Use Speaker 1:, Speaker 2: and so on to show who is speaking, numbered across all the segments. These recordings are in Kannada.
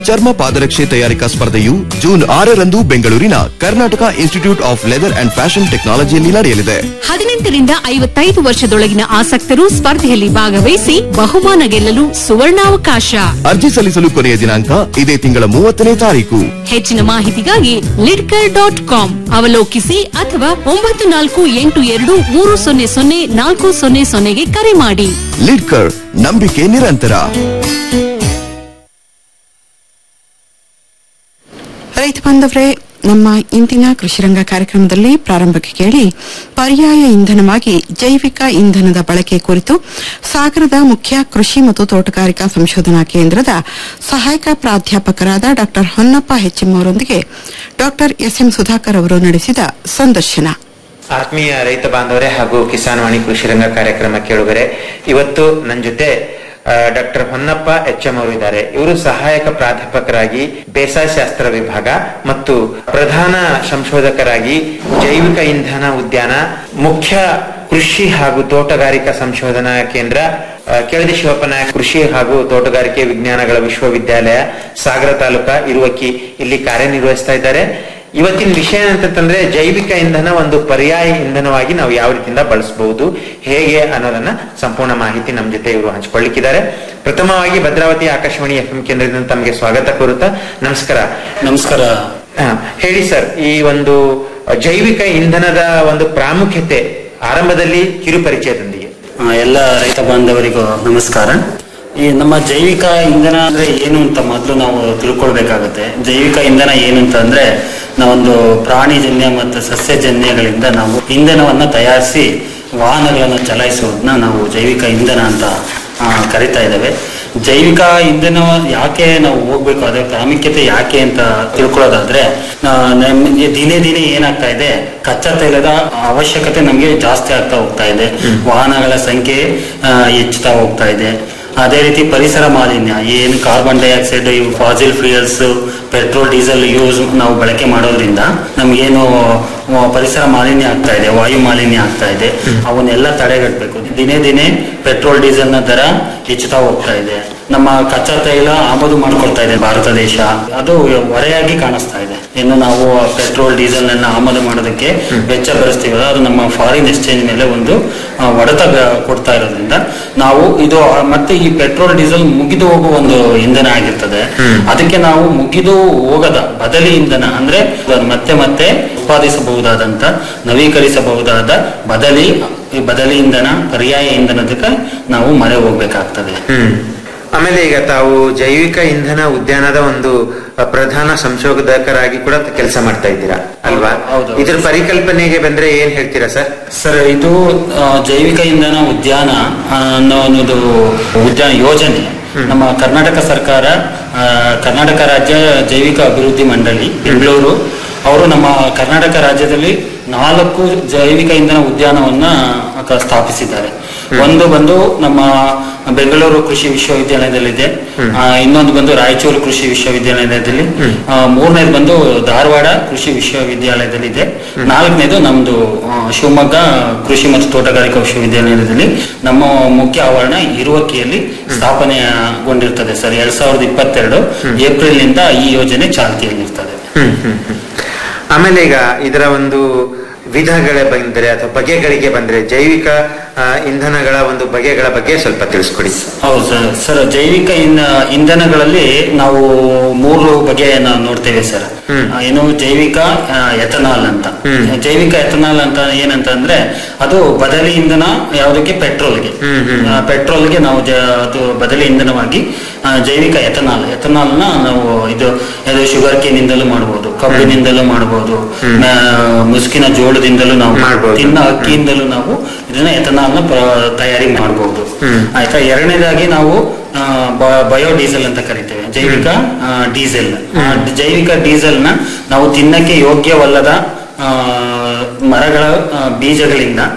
Speaker 1: ಚರ್ಮ ಪಾದರಕ್ಷೆ ತಯಾರಿಕಾ ಸ್ಪರ್ಧೆಯು ಜೂನ್ ಆರರಂದು ಬೆಂಗಳೂರಿನ Karnataka institute of leather and fashion ಟೆಕ್ನಾಲಜಿಯಲ್ಲಿ ನಡೆಯಲಿದೆ
Speaker 2: ಹದಿನೆಂಟರಿಂದ ಐವತ್ತೈದು ವರ್ಷದೊಳಗಿನ ಆಸಕ್ತರು ಸ್ಪರ್ಧೆಯಲ್ಲಿ ಭಾಗವಹಿಸಿ ಬಹುಮಾನ ಗೆಲ್ಲಲು ಸುವರ್ಣಾವಕಾಶ
Speaker 1: ಅರ್ಜಿ ಸಲ್ಲಿಸಲು ಕೊನೆಯ ದಿನಾಂಕ ಇದೇ ತಿಂಗಳ ಮೂವತ್ತನೇ ತಾರೀಕು
Speaker 2: ಹೆಚ್ಚಿನ ಮಾಹಿತಿಗಾಗಿ ಲಿಡ್ಕರ್ ಡಾಟ್ ಕಾಮ್ ಅವಲೋಕಿಸಿ ಅಥವಾ ಒಂಬತ್ತು ನಾಲ್ಕು ಎಂಟು ಎರಡು ಮೂರು ಸೊನ್ನೆ ಸೊನ್ನೆ ನಾಲ್ಕು ಸೊನ್ನೆ ಸೊನ್ನೆಗೆ ಕರೆ ಮಾಡಿ
Speaker 1: ಲಿಡ್ಕರ್ ನಂಬಿಕೆ ನಿರಂತರ
Speaker 3: ರೈತ ಬಾಂಧವರೇ ನಮ್ಮ ಇಂದಿನ ಕೃಷಿರಂಗ ಕಾರ್ಯಕ್ರಮದಲ್ಲಿ ಪ್ರಾರಂಭಕ್ಕೆ ಕೇಳಿ ಪರ್ಯಾಯ ಇಂಧನವಾಗಿ ಜೈವಿಕ ಇಂಧನದ ಬಳಕೆ ಕುರಿತು ಸಾಗರದ ಮುಖ್ಯ ಕೃಷಿ ಮತ್ತು ತೋಟಗಾರಿಕಾ ಸಂಶೋಧನಾ ಕೇಂದ್ರದ ಸಹಾಯಕ ಪ್ರಾಧ್ಯಾಪಕರಾದ ಡಾ ಹೊನ್ನಪ್ಪ ಹೆಚ್ಎಂ ಅವರೊಂದಿಗೆ ಡಾ ಎಸ್ಎಂ ಸುಧಾಕರ್ ಅವರು ನಡೆಸಿದ ಸಂದರ್ಶನ
Speaker 4: ಆತ್ಮೀಯ ರೈತ ಬಾಂಧವರೇ ಹಾಗೂ ಕಿಸಾನ್ ವಾಣಿ ಕೃಷಿ ರಂಗ ಕಾರ್ಯಕ್ರಮ ಕೇಳುಗರೆ ಇವತ್ತು ನನ್ನ ಜೊತೆ ಡಾಕ್ಟರ್ ಹೊನ್ನಪ್ಪ ಎಚ್ ಎಂ ಅವರು ಇದ್ದಾರೆ ಇವರು ಸಹಾಯಕ ಪ್ರಾಧ್ಯಾಪಕರಾಗಿ ಬೇಸಾಯ ಶಾಸ್ತ್ರ ವಿಭಾಗ ಮತ್ತು ಪ್ರಧಾನ ಸಂಶೋಧಕರಾಗಿ ಜೈವಿಕ ಇಂಧನ ಉದ್ಯಾನ ಮುಖ್ಯ ಕೃಷಿ ಹಾಗೂ ತೋಟಗಾರಿಕಾ ಸಂಶೋಧನಾ ಕೇಂದ್ರ ಆ, ಕೆಳದಿ ಶಿವಪ್ಪನಾಯಕ ಕೃಷಿ ಹಾಗೂ ತೋಟಗಾರಿಕೆ ವಿಜ್ಞಾನಗಳ ವಿಶ್ವವಿದ್ಯಾಲಯ ಸಾಗರ ತಾಲೂಕ ಇರುವಕ್ಕಿ ಇಲ್ಲಿ ಕಾರ್ಯನಿರ್ವಹಿಸ್ತಾ ಇದ್ದಾರೆ ಇವತ್ತಿನ ವಿಷಯ ಏನಂತಂದ್ರೆ ಜೈವಿಕ ಇಂಧನ ಒಂದು ಪರ್ಯಾಯ ಇಂಧನವಾಗಿ ನಾವು ಯಾವ ರೀತಿಯಿಂದ ಬಳಸಬಹುದು ಹೇಗೆ ಅನ್ನೋದನ್ನ ಸಂಪೂರ್ಣ ಮಾಹಿತಿ ನಮ್ಮ ಜೊತೆ ಇವರು ಹಂಚಿಕೊಳ್ಳಿಕ್ಕಿದ್ದಾರೆ ಪ್ರಥಮವಾಗಿ ಭದ್ರಾವತಿ ಆಕಾಶವಾಣಿ ಎಫ್ ಎಂ ಕೇಂದ್ರದಿಂದ ತಮಗೆ ಸ್ವಾಗತ ಕೋರುತ್ತಾ ನಮಸ್ಕಾರ
Speaker 5: ನಮಸ್ಕಾರ
Speaker 4: ಆ, ಹೇಳಿ ಸರ್ ಈ ಒಂದು ಜೈವಿಕ ಇಂಧನದ ಒಂದು ಪ್ರಾಮುಖ್ಯತೆ ಆರಂಭದಲ್ಲಿ ಕಿರು ಪರಿಚಯದೊಂದಿಗೆ
Speaker 5: ಆ, ಎಲ್ಲ ರೈತ ಬಾಂಧವರಿಗೂ ನಮಸ್ಕಾರ ಈ ನಮ್ಮ ಜೈವಿಕ ಇಂಧನ ಅಂದ್ರೆ ಏನು ಅಂತ ಮೊದಲು ನಾವು ತಿಳ್ಕೊಳ್ಬೇಕಾಗತ್ತೆ ಜೈವಿಕ ಇಂಧನ ಏನು ಅಂತ ಅಂದ್ರೆ ನಾವೊಂದು ಪ್ರಾಣಿಜನ್ಯ ಮತ್ತು ಸಸ್ಯಜನ್ಯಗಳಿಂದ ನಾವು ಇಂಧನವನ್ನ ತಯಾರಿಸಿ ವಾಹನಗಳನ್ನು ಚಲಾಯಿಸೋದನ್ನ ನಾವು ಜೈವಿಕ ಇಂಧನ ಅಂತ ಆ, ಕರಿತಾ ಇದ್ದೇವೆ ಜೈವಿಕ ಇಂಧನ ಯಾಕೆ ನಾವು ಹೋಗ್ಬೇಕು ಅದರ ಪ್ರಾಮುಖ್ಯತೆ ಯಾಕೆ ಅಂತ ತಿಳ್ಕೊಳ್ಳೋದಾದ್ರೆ ಆ, ನಮ್ಗೆ ದಿನೇ ದಿನೇ ಏನಾಗ್ತಾ ಇದೆ ಕಚ್ಚಾ ತೈಲದ ಅವಶ್ಯಕತೆ ನಮಗೆ ಜಾಸ್ತಿ ಆಗ್ತಾ ಹೋಗ್ತಾ ಇದೆ ವಾಹನಗಳ ಸಂಖ್ಯೆ ಆ, ಹೆಚ್ಚುತ್ತಾ ಹೋಗ್ತಾ ಇದೆ ಅದೇ ರೀತಿ ಪರಿಸರ ಮಾಲಿನ್ಯ ಏನು ಕಾರ್ಬನ್ ಡೈಆಕ್ಸೈಡ್ ಇವು fossil fuels petrol diesel use ನಾವು ಬಳಕೆ ಮಾಡೋದ್ರಿಂದ ನಮ್ಗೇನು ಆ, ಪರಿಸರ ಮಾಲಿನ್ಯ ಆಗ್ತಾ ಇದೆ ವಾಯು ಮಾಲಿನ್ಯ ಆಗ್ತಾ ಇದೆ ಅವನ್ನೆಲ್ಲ ತಡೆಗಟ್ಟಬೇಕು ದಿನೇ ದಿನೇ ಪೆಟ್ರೋಲ್ ಡೀಸೆಲ್ ನ ದರ ಹೆಚ್ಚುತ್ತಾ ಹೋಗ್ತಾ ಇದೆ ನಮ್ಮ ಕಚ್ಚಾ ತೈಲ ಆಮದು ಮಾಡ್ಕೊಳ್ತಾ ಇದೆ ಭಾರತ ದೇಶ ಅದು ಹೊರೆಯಾಗಿ ಕಾಣಿಸ್ತಾ ಇದೆ ಇನ್ನು ನಾವು ಪೆಟ್ರೋಲ್ ಡೀಸೆಲ್ ಅನ್ನ ಆಮದು ಮಾಡೋದಕ್ಕೆ ವೆಚ್ಚ ಭರಿಸ್ತೀವಲ್ಲ ಅದು ನಮ್ಮ ಫಾರಿನ್ ಎಕ್ಸ್ಚೇಂಜ್ ಮೇಲೆ ಒಂದು ಆ, ಹೊಡೆತ ಬ- ಕೊಡ್ತಾ ಇರೋದ್ರಿಂದ ನಾವು ಇದು ಆ, ಮತ್ತೆ ಈ ಪೆಟ್ರೋಲ್ ಡೀಸೆಲ್ ಮುಗಿದು ಹೋಗುವ ಒಂದು ಇಂಧನ ಆಗಿರ್ತದೆ ಅದಕ್ಕೆ ನಾವು ಮುಗಿದು ಹೋಗದ ಬದಲಿ ಇಂಧನ ಅಂದ್ರೆ ಅದನ್ನ ಮತ್ತೆ ಮತ್ತೆ ಉತ್ಪಾದಿಸಬಹುದಾದಂತ ನವೀಕರಿಸಬಹುದಾದ ಬದಲಿ ಈ ಬದಲಿ ಇಂಧನ ಪರ್ಯಾಯ ಇಂಧನದಕ್ಕೆ ನಾವು ಮರೆ ಹೋಗ್ಬೇಕಾಗ್ತದೆ
Speaker 4: ಹ್ಮ್ ಆಮೇಲೆ ಈಗ ತಾವು ಜೈವಿಕ ಇಂಧನ ಉದ್ಯಾನದ ಒಂದು ಅ, ಪ್ರಧಾನ ಸಂಶೋಧಕರಾಗಿ ಕೂಡ ಕೆಲಸ ಮಾಡ್ತಾ ಇದ್ದೀರಾ ಅಲ್ವಾ
Speaker 5: ಹೌದು.
Speaker 4: ಇದ್ರ ಪರಿಕಲ್ಪನೆಗೆ ಬಂದ್ರೆ ಏನ್ ಹೇಳ್ತೀರಾ ಸರ್
Speaker 5: ಸರ್ ಇದು ಆ, ಜೈವಿಕ ಇಂಧನ ಉದ್ಯಾನ ಆ, ಅನ್ನೋ ಒಂದು ಉದ್ಯಾನ ಯೋಜನೆ ನಮ್ಮ ಕರ್ನಾಟಕ ಸರ್ಕಾರ ಆ, ಕರ್ನಾಟಕ ರಾಜ್ಯ ಜೈವಿಕ ಅಭಿವೃದ್ಧಿ ಮಂಡಳಿ ಬೆಂಗಳೂರು ಅವರು ನಮ್ಮ ಕರ್ನಾಟಕ ರಾಜ್ಯದಲ್ಲಿ ನಾಲ್ಕು ಜೈವಿಕ ಇಂಧನ ಉದ್ಯಾನವನ್ನ ಕ- ಸ್ಥಾಪಿಸಿದ್ದಾರೆ ಒಂದು ಬಂದು ನಮ್ಮ ಬೆಂಗಳೂರು ಕೃಷಿ ವಿಶ್ವವಿದ್ಯಾಲಯದಲ್ಲಿದೆ ಆ, ಇನ್ನೊಂದು ಬಂದು ರಾಯಚೂರು ಕೃಷಿ ವಿಶ್ವವಿದ್ಯಾಲಯದಲ್ಲಿ ಆ, ಮೂರನೇದು ಬಂದು ಧಾರವಾಡ ಕೃಷಿ ವಿಶ್ವವಿದ್ಯಾಲಯದಲ್ಲಿದೆ ನಾಲ್ಕನೇದು ನಮ್ದು ಆ, ಶಿವಮೊಗ್ಗ ಕೃಷಿ ಮತ್ತು ತೋಟಗಾರಿಕಾ ವಿಶ್ವವಿದ್ಯಾಲಯದಲ್ಲಿ ನಮ್ಮ ಮುಖ್ಯ ಆವರಣ ಇರುವಕ್ಕಿಯಲ್ಲಿ ಸ್ಥಾಪನೆಗೊಂಡಿರ್ತದೆ ಸರ್ ಎರಡ್ ಸಾವಿರದ ಇಪ್ಪತ್ತೆರಡು ಏಪ್ರಿಲ್ ನಿಂದ ಈ ಯೋಜನೆ ಚಾಲ್ತಿಯಲ್ಲಿರ್ತದೆ
Speaker 4: ಹ್ಮ್ ಹ್ಮ್ ಹ್ಮ್. ಆಮೇಲೆ ಈಗ ಇದರ ಒಂದು ವಿಧಗಳೇ ಬಂದರೆ ಅಥವಾ ಬಗೆಗಳಿಗೆ ಬಂದ್ರೆ ಜೈವಿಕ ಆ, ಇಂಧನಗಳ ಒಂದು ಬಗೆಗಳ ಬಗ್ಗೆ ಸ್ವಲ್ಪ ತಿಳಿಸ್ಕೊಡಿ
Speaker 5: ಹೌದು ಸರ್ ಸರ್ ಜೈವಿಕ ಇಂಧ ಇಂಧನಗಳಲ್ಲಿ ನಾವು ಮೂರು ಬಗೆಯನ್ನ ನೋಡ್ತೇವೆ ಸರ್
Speaker 4: ಹ್ಮ್.
Speaker 5: ಆ, ಏನು ಜೈವಿಕ ಆ, ಎಥನಾಲ್ ಅಂತ
Speaker 4: ಹ್ಮ್.
Speaker 5: ಜೈವಿಕ ಎಥನಾಲ್ ಅಂತ ಏನಂತ ಅಂದ್ರೆ ಅದು ಬದಲಿ ಇಂಧನ ಯಾವುದಕ್ಕೆ ಪೆಟ್ರೋಲ್ಗೆ
Speaker 4: ಹ್ಮ್, ಹ್ಮ್.
Speaker 5: ಆ, ಪೆಟ್ರೋಲ್ಗೆ ನಾವು ಜ- ಅದು ಬದಲಿ ಇಂಧನವಾಗಿ ಆ, ಜೈವಿಕ ಎಥನಾಲ್ ಎಥನಾಲ್ ನ ನಾವು ಇದು ಇದು ಶುಗರ್ ಕೇನಿಂದಲೂ ಮಾಡಬಹುದು ಕಬ್ಬಿನಿಂದಲೂ ಮಾಡಬಹುದು ಮುಸುಕಿನ ಜೋಳದಿಂದಲೂ ನಾವು
Speaker 4: ಮಾಡ್ಬೋದು.
Speaker 5: ತಿನ್ನ ಅಕ್ಕಿಯಿಂದಲೂ ನಾವು ಇದನ್ನ ಎಥನಾಲ್ ನ ಪ್ರ- ತಯಾರಿ ಮಾಡಬಹುದು
Speaker 4: ಹ್ಮ್.
Speaker 5: ಆಯ್ತಾ ಎರಡನೇದಾಗಿ ನಾವು ಆ, ಬ- ಬಯೋಡೀಸೆಲ್ ಅಂತ ಕರಿತೇವೆ ಜೈವಿಕ ಆ, ಡೀಸೆಲ್ ಆ, ಜೈವಿಕ ಡೀಸೆಲ್ ನ ನಾವು ತಿನ್ನಕ್ಕೆ ಯೋಗ್ಯವಲ್ಲದ ಆ, ಮರಗಳ ಆ, ಬೀಜಗಳಿಂದ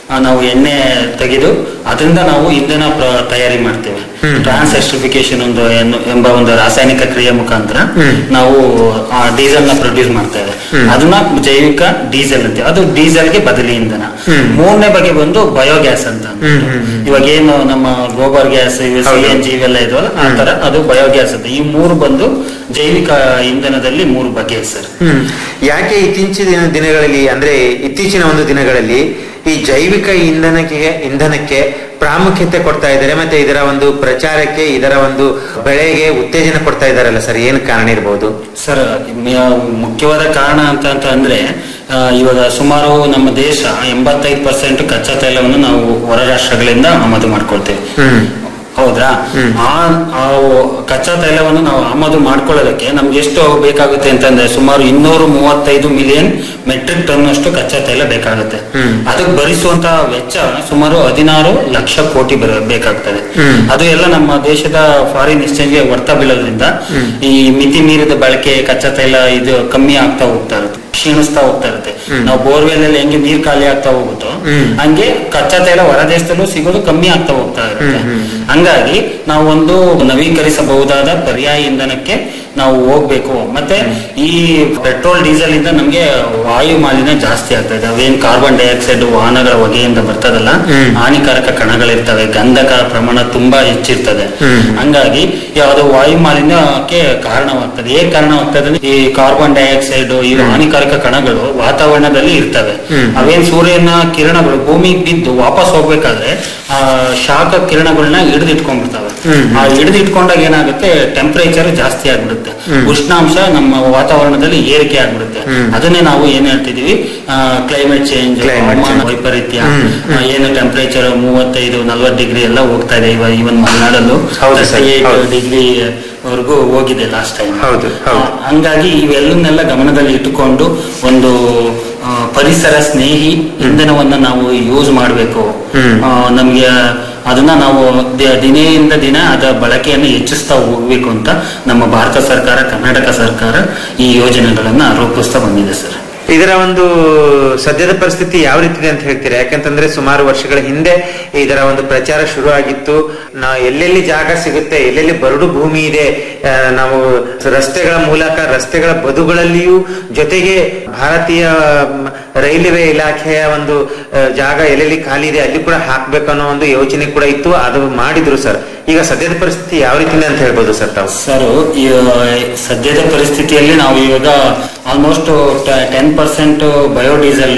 Speaker 5: ಆ, ನಾವು ಎಣ್ಣೆ ತೆಗೆದು ಅದರಿಂದ ನಾವು ಇಂಧನ ಪ್ರ- ತಯಾರಿ ಮಾಡ್ತೇವೆ ಟ್ರಾನ್ಸ್ ಎಸ್ಟ್ರಿಫಿಕೇಶನ್ ಒಂದು ಎನ್ನು- ಎಂಬ ಒಂದು ರಾಸಾಯನಿಕ ಕ್ರಿಯೆ ಮುಖಾಂತರ ನಾವು ಆ ಡೀಸೆಲ್ ನ ಪ್ರೊಡ್ಯೂಸ್ ಮಾಡ್ತೇವೆ ಅದನ್ನ ಜೈವಿಕ ಡೀಸೆಲ್ ಅಂತೀವಿ ಅದು ಡೀಸೆಲ್ಗೆ ಬದಲಿ ಇಂಧನ ಮೂರನೇ ಬಗೆ ಬಂದು ಬಯೋಗ್ಯಾಸ್ ಅಂತ ಅಂದ್ಬಿಟ್ಟು. ಇವಾಗ ಏನು ನಮ್ಮ gobar gas C N G ಇವೆಲ್ಲ ಇದಾವಲ್ಲ ಆ ತರ ಅದು ಬಯೋಗ್ಯಾಸ್ ಅಂತ ಈ ಮೂರು ಬಂದು ಜೈವಿಕ ಇಂಧನದಲ್ಲಿ ಮೂರು ಬಗೆ ಸರ್
Speaker 4: ಹ್ಮ್ ಯಾಕೆ ಇತ್ತೀಚಿನ ದಿನಗಳಲ್ಲಿ ಅಂದ್ರೆ ಇತ್ತೀಚಿನ ಒಂದು ದಿನಗಳಲ್ಲಿ ಈ ಜೈವಿಕ ಇಂಧನಕ್ಕೆ ಇಂಧನಕ್ಕೆ ಪ್ರಾಮುಖ್ಯತೆ ಕೊಡ್ತಾ ಇದ್ದಾರೆ ಮತ್ತೆ ಇದರ ಒಂದು ಪ್ರಚಾರಕ್ಕೆ ಇದರ ಒಂದು ಬೆಳೆಗೆ ಉತ್ತೇಜನ ಕೊಡ್ತಾ ಇದ್ದಾರಲ್ಲ ಸರ್ ಏನು ಕಾರಣ ಇರಬಹುದು
Speaker 5: ಸರ್ ಮ- ಮುಖ್ಯವಾದ ಕಾರಣ ಅಂತ ಅಂತ ಅಂದ್ರೆ ಆ, ಇವಾಗ ಸುಮಾರು ನಮ್ಮ ದೇಶ ಎಂಬತ್ತೈದು ಪರ್ಸೆಂಟ್ ಕಚ್ಚಾ ತೈಲವನ್ನು ನಾವು ಹೊರ ರಾಷ್ಟ್ರಗಳಿಂದ ಆಮದು ಮಾಡ್ಕೊಳ್ತೇವೆ ಹೌದ್ರಾ ಆ ಆ ಕಚ್ಚಾ ತೈಲವನ್ನು ನಾವು ಆಮದು ಮಾಡ್ಕೊಳ್ಳೋದಕ್ಕೆ ನಮ್ಗೆ ಎಷ್ಟು ಬೇಕಾಗುತ್ತೆ ಅಂತಂದ್ರೆ ಸುಮಾರು ಇನ್ನೂರು ಮೂವತ್ತೈದು ಮಿಲಿಯನ್ ಮೆಟ್ರಿಕ್ ಟನ್ ಅಷ್ಟು ಕಚ್ಚಾ ತೈಲ ಬೇಕಾಗುತ್ತೆ ಅದಕ್ಕೆ ಭರಿಸುವಂತ ವೆಚ್ಚ ಸುಮಾರು ಹದಿನಾರು ಲಕ್ಷ ಕೋಟಿ ಬರ- ಬೇಕಾಗ್ತದೆ ಅದು ಎಲ್ಲ ನಮ್ಮ ದೇಶದ ಫಾರಿನ್ ಎಕ್ಸ್ಚೇಂಜ್ಗೆ ಹೊಡ್ತಾ ಬೀಳೋದ್ರಿಂದ ಈ ಮಿತಿ ಮೀರಿದ ಬಳಕೆ ಕಚ್ಚಾ ತೈಲ ಇದು ಕಮ್ಮಿ ಆಗ್ತಾ ಹೋಗ್ತಾ ಇರುತ್ತೆ ಕ್ಷೀಣಿಸ್ತಾ ಹೋಗ್ತಾ ಇರುತ್ತೆ ನಾವು ಬೋರ್ವೆಲ್ ಅಲ್ಲಿ ಹೆಂಗೆ ನೀರ್ ಖಾಲಿ ಆಗ್ತಾ ಹೋಗುತ್ತೋ ಹಂಗೆ ಕಚ್ಚಾ ತೈಲ ಹೊರ ದೇಶದಲ್ಲೂ ಸಿಗೋದು ಕಮ್ಮಿ ಆಗ್ತಾ ಹೋಗ್ತಾ ಇರುತ್ತೆ ಹಂಗಾಗಿ ನಾವು ಒಂದು ನವೀಕರಿಸಬಹುದಾದ ಪರ್ಯಾಯ ಇಂಧನಕ್ಕೆ ನಾವು ಹೋಗ್ಬೇಕು ಮತ್ತೆ ಈ ಪೆಟ್ರೋಲ್ ಡೀಸೆಲ್ ಇಂದ ನಮ್ಗೆ ವಾಯು ಮಾಲಿನ್ಯ ಜಾಸ್ತಿ ಆಗ್ತಾ ಇದೆ ಅವೇನ್ ಕಾರ್ಬನ್ ಡೈಆಕ್ಸೈಡ್ ವಾಹನಗಳ ಹೊಗೆಯಿಂದ ಬರ್ತದಲ್ಲ ಹಾನಿಕಾರಕ ಕಣಗಳಿರ್ತವೆ ಗಂಧಕ ಪ್ರಮಾಣ ತುಂಬಾ ಹೆಚ್ಚಿರ್ತದೆ ಹಂಗಾಗಿ ಯಾವುದು ವಾಯು ಮಾಲಿನ್ಯಕ್ಕೆ ಕಾರಣವಾಗ್ತದೆ ಹೇಗೆ ಕಾರಣವಾಗ್ತದೆ ಅಂದ್ರೆ ಈ ಕಾರ್ಬನ್ ಡೈಆಕ್ಸೈಡ್ ಈ ಹಾನಿಕಾರಕ ಕಣಗಳು ವಾತಾವರಣದಲ್ಲಿ ಇರ್ತವೆ ಅವೇನ್ ಸೂರ್ಯನ ಕಿರಣಗಳು ಭೂಮಿಗೆ ಬಿದ್ದು ವಾಪಸ್ ಹೋಗ್ಬೇಕಾದ್ರೆ ಆ ಶಾಖ ಕಿರಣಗಳನ್ನ ಹಿಡಿದಿಟ್ಕೊಂಡ್ಬಿಡ್ತವೆ ಆ ಹಿಡಿದಿಟ್ಕೊಂಡಾಗ ಏನಾಗುತ್ತೆ ಟೆಂಪರೇಚರ್ ಜಾಸ್ತಿ ಆಗ್ಬಿಡುತ್ತೆ ಉಷ್ಣಾಂಶ ನಮ್ಮ ವಾತಾವರಣದಲ್ಲಿ ಏರಿಕೆ ಆಗ್ಬಿಡುತ್ತೆ ಅದನ್ನೇ ನಾವು ಏನ್ ಹೇಳ್ತಿದೀವಿ ಕ್ಲೈಮೇಟ್ ಚೇಂಜ್
Speaker 4: Climate
Speaker 5: ಹವಾಮಾನ
Speaker 4: change.
Speaker 5: ವೈಪರೀತ್ಯ ಆ, ಏನು ಟೆಂಪರೇಚರ್ ಮೂವತ್ತೈದು ನಲ್ವತ್ತು ಡಿಗ್ರಿ ಎಲ್ಲ ಹೋಗ್ತಾ ಇದೆ ಇವಾಗ ಇವನ್ ಮಲೆನಾಡಲ್ಲೂ
Speaker 4: ಹೌದು sir, ಹೌದು.
Speaker 5: ಡಿಗ್ರಿ ವರೆಗೂ ಹೋಗಿದೆ ಲಾಸ್ಟ್ ಟೈಮ್
Speaker 4: ಹೌದು, ಹೌದು.
Speaker 5: ಹಂಗಾಗಿ ಇವೆಲ್ಲನ್ನೆಲ್ಲ ಗಮನದಲ್ಲಿ ಇಟ್ಟುಕೊಂಡು ಒಂದು ಆ, ಪರಿಸರ ಸ್ನೇಹಿ ಇಂಧನವನ್ನ ನಾವು ಯೂಸ್ ಮಾಡಬೇಕು ನಮ್ಗೆ ಅದನ್ನ ನಾವು ದಿ- ದಿನೆಯಿಂದ ದಿನ ಅದರ ಬಳಕೆಯನ್ನು ಹೆಚ್ಚಿಸ್ತಾ ಹೋಗ್ಬೇಕು ಅಂತ ನಮ್ಮ ಭಾರತ ಸರ್ಕಾರ ಕರ್ನಾಟಕ ಸರ್ಕಾರ ಈ ಯೋಜನೆಗಳನ್ನ ರೂಪಿಸ್ತಾ ಬಂದಿದೆ ಸರ್
Speaker 4: ಇದರ ಒಂದು ಸದ್ಯದ ಪರಿಸ್ಥಿತಿ ಯಾವ ರೀತಿ ಇದೆ ಅಂತ ಹೇಳ್ತೀರಾ ಯಾಕಂತಂದ್ರೆ ಸುಮಾರು ವರ್ಷಗಳ ಹಿಂದೆ ಇದರ ಒಂದು ಪ್ರಚಾರ ಶುರು ಆಗಿತ್ತು ನಾ ಎಲ್ಲೆಲ್ಲಿ ಜಾಗ ಸಿಗುತ್ತೆ ಎಲ್ಲೆಲ್ಲಿ ಬರಡು ಭೂಮಿ ಇದೆ ಆ, ನಾವು ರಸ್ತೆಗಳ ಮೂಲಕ ರಸ್ತೆಗಳ ಬದುಗಳಲ್ಲಿಯೂ ಜೊತೆಗೆ ಭಾರತೀಯ ಮ್, ರೈಲ್ವೆ ಇಲಾಖೆಯ ಒಂದು ಆ, ಜಾಗ ಎಲ್ಲೆಲ್ಲಿ ಖಾಲಿ ಇದೆ ಅಲ್ಲಿ ಕೂಡ ಹಾಕ್ಬೇಕು ಅನ್ನೋ ಒಂದು ಯೋಚನೆ ಕೂಡ ಇತ್ತು ಅದು ಮಾಡಿದ್ರು ಸರ್ ಈಗ ಸದ್ಯದ ಪರಿಸ್ಥಿತಿ ಯಾವ ರೀತಿ ಇದೆ ಅಂತ ಹೇಳ್ಬೋದು ಸರ್ ತಾವು
Speaker 5: ಸರ್ ಈ ಸದ್ಯದ ಪರಿಸ್ಥಿತಿಯಲ್ಲಿ ನಾವು ಇವಾಗ almost ten percent biodiesel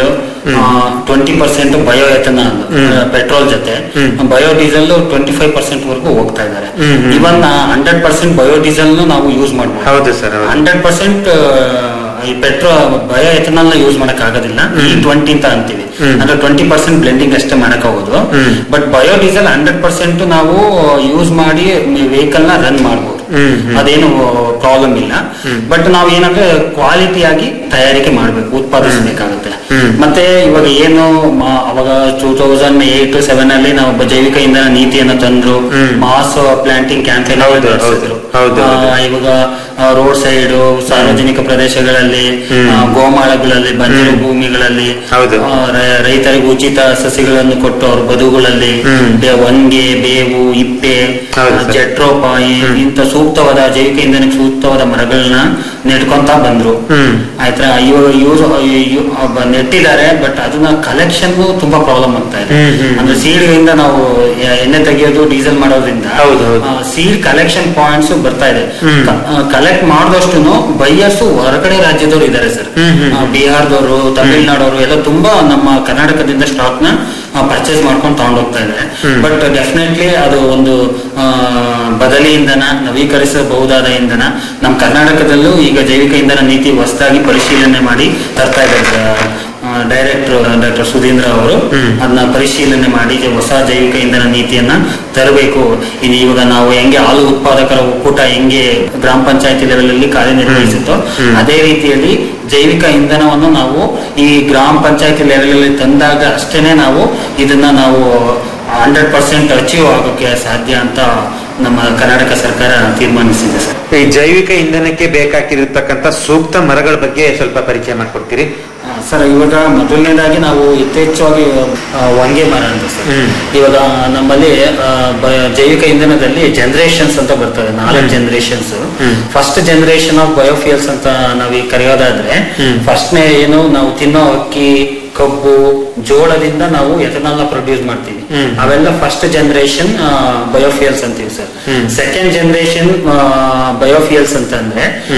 Speaker 5: twenty percent bio ethanol petrol ಜೊತೆ ಬಯೋಡೀಸೆಲ್ ಟ್ವೆಂಟಿ ಫೈವ್ ಪರ್ಸೆಂಟ್ ವರೆಗೂ ಹೋಗ್ತಾ ಇದ್ದಾರೆ ಇವನ್ ಹಂಡ್ರೆಡ್ ಪರ್ಸೆಂಟ್ ಬಯೋಡೀಸೆಲ್ ನಾವು ಯೂಸ್ ಮಾಡ್ಬೋದು
Speaker 4: ಹೌದು ಸರ್ ಹೌದು
Speaker 5: ಹಂಡ್ರೆಡ್ ಪರ್ಸೆಂಟ್ ಈ ಪೆಟ್ರೋ ಬಯೋ ಎಥನಾಲ್ ನ ಯೂಸ್ ಮಾಡಕ್ ಆಗೋದಿಲ್ಲ ಈ ಟ್ವೆಂಟಿ ಅಂತ ಅಂತೀವಿ ಅಂದ್ರೆ ಟ್ವೆಂಟಿ ಪರ್ಸೆಂಟ್ ಬ್ಲೆಂಡಿಂಗ್ ಅಷ್ಟೇ ಮಾಡಕ್ ಆಗೋದು but bio diesel hundred percent ನಾವು ಯೂಸ್ ಮಾಡಿ ವೆಹಿಕಲ್ ನ ರನ್ ಮಾಡ್ಬೋದು ಅದೇನು ಪ್ರಾಬ್ಲಮ್ ಇಲ್ಲ ಬಟ್ ನಾವ್ ಏನಂದ್ರೆ ಕ್ವಾಲಿಟಿಯಾಗಿ ತಯಾರಿಕೆ ಮಾಡ್ಬೇಕು ಉತ್ಪಾದಿಸಬೇಕಾಗುತ್ತೆ ಮತ್ತೆ ಇವಾಗ ಏನು ಮ- ಅವಾಗ ಟೂ ತೌಸಂಡ್ ಏಟ್ ಸೆವೆನ್ ಅಲ್ಲಿ ನಾವು ಬ- ಜೈವಿಕ ಇಂಧನ ನೀತಿಯನ್ನು ತಂದ್ರು ಮಾಸ್ ಪ್ಲಾಂಟಿಂಗ್ ಕ್ಯಾಂಪೇನ್
Speaker 4: ಹೌದು, ಹೌದು, ಹೌದು, ಹೌದು.
Speaker 5: ಇವಾಗ ರೋಡ್ ಸೈಡ್ ಸಾರ್ವಜನಿಕ ಪ್ರದೇಶಗಳಲ್ಲಿ ಆ, ಗೋಮಾಳಗಳಲ್ಲಿ ಬಂಜರು ಭೂಮಿಗಳಲ್ಲಿ
Speaker 4: ಹೌದು.
Speaker 5: ಆ, ರ- ರೈತರಿಗೆ ಉಚಿತ ಸಸಿಗಳನ್ನು ಕೊಟ್ಟು ಅವ್ರ ಬದುಗಳಲ್ಲಿ ಬೆ- ಹೊಂಗೆ ಬೇವು ಇಪ್ಪೆ
Speaker 4: ಹೌದು
Speaker 5: ಆ,
Speaker 4: ಸರ್.
Speaker 5: ಜಟ್ರೋಪಾಯಿ ಇಂಥ ಸೂಕ್ತವಾದ ಜೈವಿಕ ಇಂಧನಕ್ಕೆ ಸೂಕ್ತವಾದ ಮರಗಳನ್ನ ನೆಡ್ಕೊಂತ ಬಂದ್ರು ಆಯ್ತಾ ಇವಾಗ ಯೂಸ್ ನೆಟ್ಟಿದ್ದಾರೆ ಬಟ್ ಅದನ್ನ ಕಲೆಕ್ಷನ್ ತುಂಬಾ ಪ್ರಾಬ್ಲಮ್ ಆಗ್ತಾ ಇದೆ ಅಂದ್ರೆ ಸೀಡ್ಗಳಿಂದ ನಾವು ಎ- ಎಣ್ಣೆ ತೆಗೆಯೋದು ಡೀಸೆಲ್ ಮಾಡೋದ್ರಿಂದ
Speaker 4: ಹೌದು, ಹೌದು.
Speaker 5: ಸೀಡ್ ಕಲೆಕ್ಷನ್ ಪಾಯಿಂಟ್ಸ್ ಬರ್ತಾ ಇದೆ ಕಲೆಕ್ಟ್ ಮಾಡಿದಷ್ಟು ಬೈಯರ್ಸ್ ಹೊರಗಡೆ ರಾಜ್ಯದವರು ಇದ್ದಾರೆ ಸರ್ ಬಿಹಾರದವರು ತಮಿಳ್ನಾಡವರು ಎಲ್ಲ ತುಂಬಾ ನಮ್ಮ ಕರ್ನಾಟಕದಿಂದ ಸ್ಟಾಕ್ ನ ಪರ್ಚೇಸ್ ಮಾಡ್ಕೊಂಡು ತಗೊಂಡೋಗ್ತಾ ಇದ್ದಾರೆ ಬಟ್ ಡೆಫಿನೆಟ್ಲಿ ಅದು ಒಂದು ಆ, ಬದಲಿ ಇಂಧನ ನವೀಕರಿಸಬಹುದಾದ ಇಂಧನ ನಮ್ಮ ಕರ್ನಾಟಕದಲ್ಲೂ ಈಗ ಜೈವಿಕ ಇಂಧನ ನೀತಿ ಹೊಸದಾಗಿ ಪರಿಶೀಲನೆ ಮಾಡಿ ತರ್ತಾ ಇದ್ದಾರೆ ಡೈರೆಕ್ಟರ್ ಡಾಕ್ಟರ್ ಸುಧೀಂದ್ರ ಅವರು ಅದನ್ನ ಪರಿಶೀಲನೆ ಮಾಡಿ ಹೊಸ ಜೈವಿಕ ಇಂಧನ ನೀತಿಯನ್ನ ತರಬೇಕು ಇದು ಇವಾಗ ನಾವು ಹೆಂಗೆ ಹಾಲು ಉತ್ಪಾದಕರ ಒಕ್ಕೂಟ ಹೆಂಗೆ ಗ್ರಾಮ ಪಂಚಾಯತಿ ಲೆವೆಲ್ ಅಲ್ಲಿ ಕಾರ್ಯನಿರ್ವಹಿಸುತ್ತೋ ಅದೇ ರೀತಿಯಲ್ಲಿ ಜೈವಿಕ ಇಂಧನವನ್ನು ನಾವು ಈ ಗ್ರಾಮ ಪಂಚಾಯತಿ ಲೆವೆಲ್ ಅಲ್ಲಿ ತಂದಾಗ ಅಷ್ಟೇನೆ ನಾವು ಇದನ್ನ ನಾವು ಹಂಡ್ರೆಡ್ ಪರ್ಸೆಂಟ್ ಅಚೀವ್ ಆಗೋಕ್ಕೆ ಸಾಧ್ಯ ಅಂತ ನಮ್ಮ ಕರ್ನಾಟಕ ಸರ್ಕಾರ ತೀರ್ಮಾನಿಸಿದೆ ಸರ್
Speaker 4: ಈ ಜೈವಿಕ ಇಂಧನಕ್ಕೆ ಬೇಕಾಗಿರತಕ್ಕಂತ ಸೂಕ್ತ ಮರಗಳ ಬಗ್ಗೆ ಸ್ವಲ್ಪ ಪರಿಚಯ ಮಾಡ್ಕೊಡ್ತೀರಿ
Speaker 5: ಆ, ಸರ್ ಇವಾಗ ಮೊದಲನೇದಾಗಿ ನಾವು ಯಥೇಚ್ಛವಾಗಿ ಆ, ಹೊಂಗೆ ಮರ ಅಂತ ಸರ್
Speaker 4: ಹ್ಮ್.
Speaker 5: ಇವಾಗ ನಮ್ಮಲ್ಲಿ ಆ, ಬ- ಜೈವಿಕ ಇಂಧನದಲ್ಲಿ ಜನರೇಷನ್ಸ್ ಅಂತ ಬರ್ತದೆ ನಾಲ್ಕು ಜನರೇಷನ್ಸ್
Speaker 4: ಹ್ಮ್.
Speaker 5: ಫಸ್ಟ್ ಜನರೇಷನ್ ಆಫ್ ಬಯೋಫಿಯಲ್ಸ್ ಅಂತ ನಾವು ಈಗ ಕರೆಯೋದಾದ್ರೆ
Speaker 4: ಹ್ಮ್.
Speaker 5: ಫಸ್ಟ್ನೇ ಏನು ನಾವು ತಿನ್ನೋ ಅಕ್ಕಿ ಕಬ್ಬು ಜೋಳದಿಂದ ನಾವು ಎಥನಾಲ್ ನ ಪ್ರೊಡ್ಯೂಸ್ ಮಾಡ್ತೀವಿ
Speaker 4: ಹ್ಮ್.
Speaker 5: ಅವೆಲ್ಲ ಫಸ್ಟ್ ಜನರೇಷನ್ ಬಯೋಫಿಯಲ್ಸ್ ಅಂತೀವಿ sir
Speaker 4: hmm.
Speaker 5: Second generation biofuels ಅಂತ ಅಂದ್ರೆ